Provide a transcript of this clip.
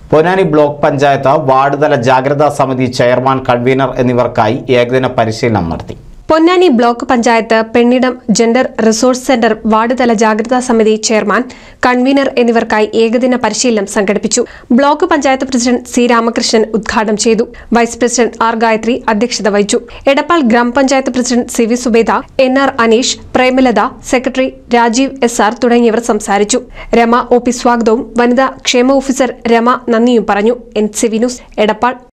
Ponnani block panchayat ward തല ജാഗ്രതാ സമിതി ചെയർമാൻ കൺവീനർ എന്നിവർക്കായി ഏകദിന പരിശീലനം നടത്തി Ponnani block panchayat Pennidam gender resource centre ward തല ജാഗ്രതാ സമിതി ചെയർമാൻ കൺവീനർ എന്നിവർക്കായി ഏകദിന പരിശീലനം സംഘടിപ്പിച്ചു block panchayat president C Ramakrishnan ഉദ്ഘാടനം ചെയ്തു വൈസ് പ്രസിഡന്റ് ആർ ഗായത്രി അധ്യക്ഷത വഹിച്ചു Edappal grama panchayat president C V Subeda N R Aneesh Premalatha secretary Rajeev S R തുടങ്ങിയവർ സംസാരിച്ചു രമ ഒ പി സ്വാഗതവും വനിതാ ക്ഷേമ ഓഫീസർ രമ നന്ദിയും പറഞ്ഞു N C V news Edappal